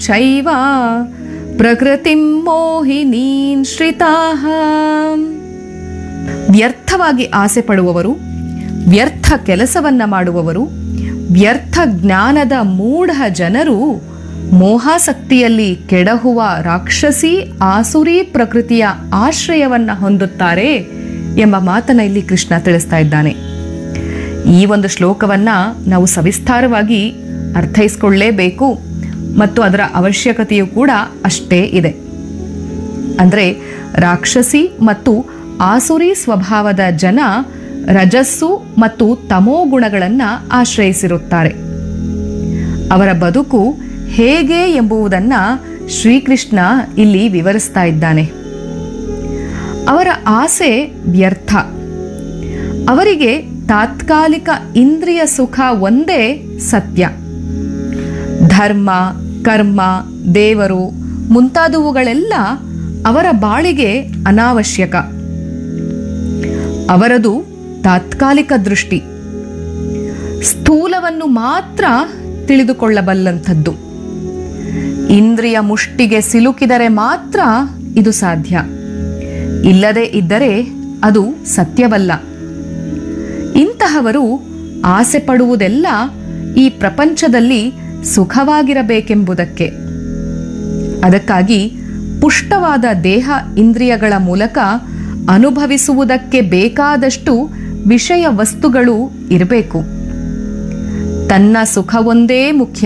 ಶೈವ ಪ್ರಕೃತಿಂ ಮೋಹಿನೀನ್ ಶ್ರಿತಾಃ ವ್ಯರ್ಥವಾಗಿ ಆಸೆ ಪಡುವವರು ವ್ಯರ್ಥ ಕೆಲಸವನ್ನ ಮಾಡುವವರು ವ್ಯರ್ಥ ಜ್ಞಾನದ ಮೂಢ ಜನರು ಮೋಹಾಸಕ್ತಿಯಲ್ಲಿ ಕೆಡಹುವ ರಾಕ್ಷಸಿ ಆಸುರಿ ಪ್ರಕೃತಿಯ ಆಶ್ರಯವನ್ನ ಹೊಂದುತ್ತಾರೆ ಎಂಬ ಮಾತನ್ನ ಇಲ್ಲಿ ಕೃಷ್ಣ ತಿಳಿಸ್ತಾ ಇದ್ದಾನೆ ಈ ಒಂದು ಶ್ಲೋಕವನ್ನ ನಾವು ಸವಿಸ್ತಾರವಾಗಿ ಅರ್ಥೈಸ್ಕೊಳ್ಳೇಬೇಕು ಮತ್ತು ಅದರ ಅವಶ್ಯಕತೆಯೂ ಕೂಡ ಅಷ್ಟೇ ಇದೆ ಅಂದ್ರೆ ರಾಕ್ಷಸಿ ಮತ್ತು ಆಸುರಿ ಸ್ವಭಾವದ ಜನ ರಜಸ್ಸು ಮತ್ತು ತಮೋ ಗುಣಗಳನ್ನ ಆಶ್ರಯಿಸಿರುತ್ತಾರೆ ಅವರ ಬದುಕು ಹೇಗೆ ಎಂಬುದನ್ನ ಶ್ರೀಕೃಷ್ಣ ಇಲ್ಲಿ ವಿವರಿಸ್ತಾ ಇದ್ದಾನೆ ಅವರ ಆಸೆ ವ್ಯರ್ಥ ಅವರಿಗೆ ತಾತ್ಕಾಲಿಕ ಇಂದ್ರಿಯ ಸುಖ ಒಂದೇ ಸತ್ಯ ಧರ್ಮ ಕರ್ಮ ದೇವರು ಮುಂತಾದವುಗಳೆಲ್ಲ ಅವರ ಬಾಳಿಗೆ ಅನಾವಶ್ಯಕ ಅವರದು ತಾತ್ಕಾಲಿಕ ದೃಷ್ಟಿ ಸ್ಥೂಲವನ್ನು ಮಾತ್ರ ತಿಳಿದುಕೊಳ್ಳಬಲ್ಲಂಥದ್ದು ಇಂದ್ರಿಯ ಮುಷ್ಟಿಗೆ ಸಿಲುಕಿದರೆ ಮಾತ್ರ ಇದು ಸಾಧ್ಯ ಇಲ್ಲದೆ ಇದ್ದರೆ ಅದು ಸತ್ಯವಲ್ಲ ಇಂತಹವರು ಆಸೆ ಪಡುವುದೆಲ್ಲ ಈ ಪ್ರಪಂಚದಲ್ಲಿ ಸುಖವಾಗಿರಬೇಕೆಂಬುದಕ್ಕೆ ಅದಕ್ಕಾಗಿ ಪುಷ್ಟವಾದ ದೇಹ ಇಂದ್ರಿಯಗಳ ಮೂಲಕ ಅನುಭವಿಸುವುದಕ್ಕೆ ಬೇಕಾದಷ್ಟು ವಿಷಯ ವಸ್ತುಗಳು ಇರಬೇಕು ತನ್ನ ಸುಖವೊಂದೇ ಮುಖ್ಯ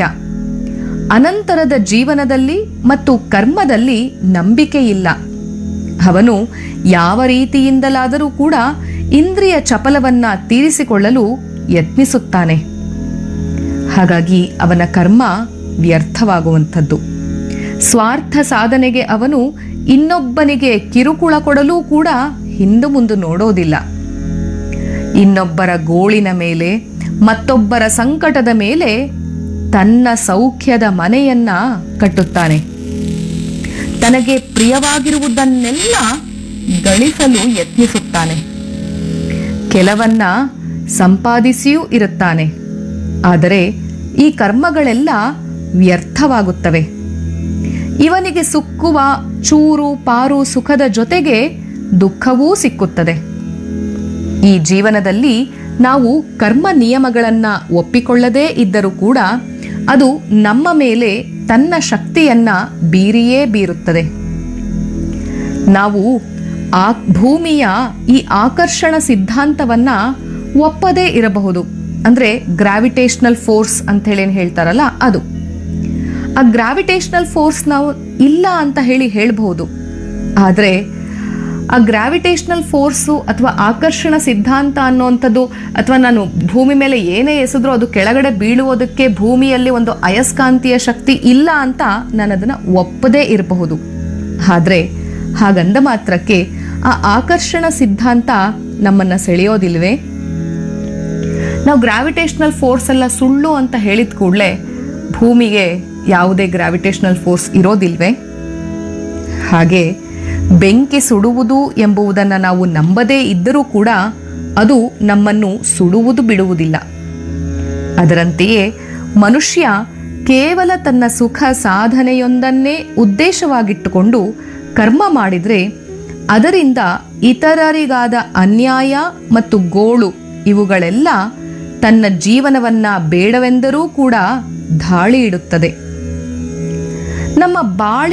ಅನಂತರದ ಜೀವನದಲ್ಲಿ ಮತ್ತು ಕರ್ಮದಲ್ಲಿ ನಂಬಿಕೆ ಇಲ್ಲ ಅವನು ಯಾವ ರೀತಿಯಿಂದಲಾದರೂ ಕೂಡ ಇಂದ್ರಿಯ ಚಪಲವನ್ನ ತೀರಿಸಿಕೊಳ್ಳಲು ಯತ್ನಿಸುತ್ತಾನೆ ಹಾಗಾಗಿ ಅವನ ಕರ್ಮ ವ್ಯರ್ಥವಾಗುವಂಥದ್ದು ಸ್ವಾರ್ಥ ಸಾಧನೆಗೆ ಅವನು ಇನ್ನೊಬ್ಬನಿಗೆ ಕಿರುಕುಳ ಕೊಡಲೂ ಕೂಡ ಹಿಂದು ಮುಂದು ನೋಡೋದಿಲ್ಲ ಇನ್ನೊಬ್ಬರ ಗೋಳಿನ ಮೇಲೆ ಮತ್ತೊಬ್ಬರ ಸಂಕಟದ ಮೇಲೆ ತನ್ನ ಸೌಖ್ಯದ ಮನೆಯನ್ನ ಕಟ್ಟುತ್ತಾನೆ ತನಗೆ ಪ್ರಿಯವಾಗಿರುವುದನ್ನೆಲ್ಲ ಗಳಿಸಲು ಯತ್ನಿಸುತ್ತಾನೆ ಕೆಲವನ್ನ ಸಂಪಾದಿಸಿಯೂ ಇರುತ್ತಾನೆ ಆದರೆ ಈ ಕರ್ಮಗಳೆಲ್ಲ ವ್ಯರ್ಥವಾಗುತ್ತವೆ ಇವನಿಗೆ ಸುಕ್ಕುವ ಚೂರು ಪಾರು ಸುಖದ ಜೊತೆಗೆ ದುಃಖವೂ ಸಿಕ್ಕುತ್ತದೆ ಈ ಜೀವನದಲ್ಲಿ ನಾವು ಕರ್ಮ ನಿಯಮಗಳನ್ನ ಒಪ್ಪಿಕೊಳ್ಳದೇ ಇದ್ದರೂ ಕೂಡ ಅದು ನಮ್ಮ ಮೇಲೆ ತನ್ನ ಶಕ್ತಿಯನ್ನ ಬೀರಿಯೇ ಬೀರುತ್ತದೆ ನಾವು ಆ ಭೂಮಿಯ ಈ ಆಕರ್ಷಣ ಸಿದ್ಧಾಂತವನ್ನ ಒಪ್ಪದೇ ಇರಬಹುದು ಅಂದ್ರೆ ಗ್ರಾವಿಟೇಷನಲ್ ಫೋರ್ಸ್ ಅಂತ ಹೇಳಿ ಏನ್ ಹೇಳ್ತಾರಲ್ಲ ಅದು ಆ ಗ್ರಾವಿಟೇಷನಲ್ ಫೋರ್ಸ್ ನಾವು ಇಲ್ಲ ಅಂತ ಹೇಳಿ ಹೇಳ್ಬಹುದು ಆದ್ರೆ ಆ ಗ್ರಾವಿಟೇಷನಲ್ ಫೋರ್ಸು ಅಥವಾ ಆಕರ್ಷಣ ಸಿದ್ಧಾಂತ ಅನ್ನುವಂಥದ್ದು ಅಥವಾ ನಾನು ಭೂಮಿ ಮೇಲೆ ಏನೇ ಎಸೆದ್ರೂ ಅದು ಕೆಳಗಡೆ ಬೀಳುವುದಕ್ಕೆ ಭೂಮಿಯಲ್ಲಿ ಒಂದು ಅಯಸ್ಕಾಂತೀಯ ಶಕ್ತಿ ಇಲ್ಲ ಅಂತ ನಾನು ಅದನ್ನ ಒಪ್ಪದೇ ಇರಬಹುದು ಆದ್ರೆ ಹಾಗಂದ ಮಾತ್ರಕ್ಕೆ ಆ ಆಕರ್ಷಣ ಸಿದ್ಧಾಂತ ನಮ್ಮನ್ನ ಸೆಳೆಯೋದಿಲ್ವೇ ನಾವು ಗ್ರಾವಿಟೇಷನಲ್ ಫೋರ್ಸ್ ಎಲ್ಲ ಸುಳ್ಳು ಅಂತ ಹೇಳಿದ ಕೂಡಲೇ ಭೂಮಿಗೆ ಯಾವುದೇ ಗ್ರಾವಿಟೇಷನಲ್ ಫೋರ್ಸ್ ಇರೋದಿಲ್ವೇ ಹಾಗೆ ಬೆಂಕಿ ಸುಡುವುದು ಎಂಬುದನ್ನು ನಾವು ನಂಬದೇ ಇದ್ದರೂ ಕೂಡ ಅದು ನಮ್ಮನ್ನು ಸುಡುವುದು ಬಿಡುವುದಿಲ್ಲ ಅದರಂತೆಯೇ ಮನುಷ್ಯ ಕೇವಲ ತನ್ನ ಸುಖ ಸಾಧನೆಯೊಂದನ್ನೇ ಉದ್ದೇಶವಾಗಿಟ್ಟುಕೊಂಡು ಕರ್ಮ ಮಾಡಿದ್ರೆ ಅದರಿಂದ ಇತರರಿಗಾದ ಅನ್ಯಾಯ ಮತ್ತು ಗೋಳು ಇವುಗಳೆಲ್ಲ ತನ್ನ ಜೀವನವನ್ನ ಬೇಡವೆಂದರೂ ಕೂಡ ಧಾಳಿ ಇಡುತ್ತದೆ ನಮ್ಮ ಬಾಳಿ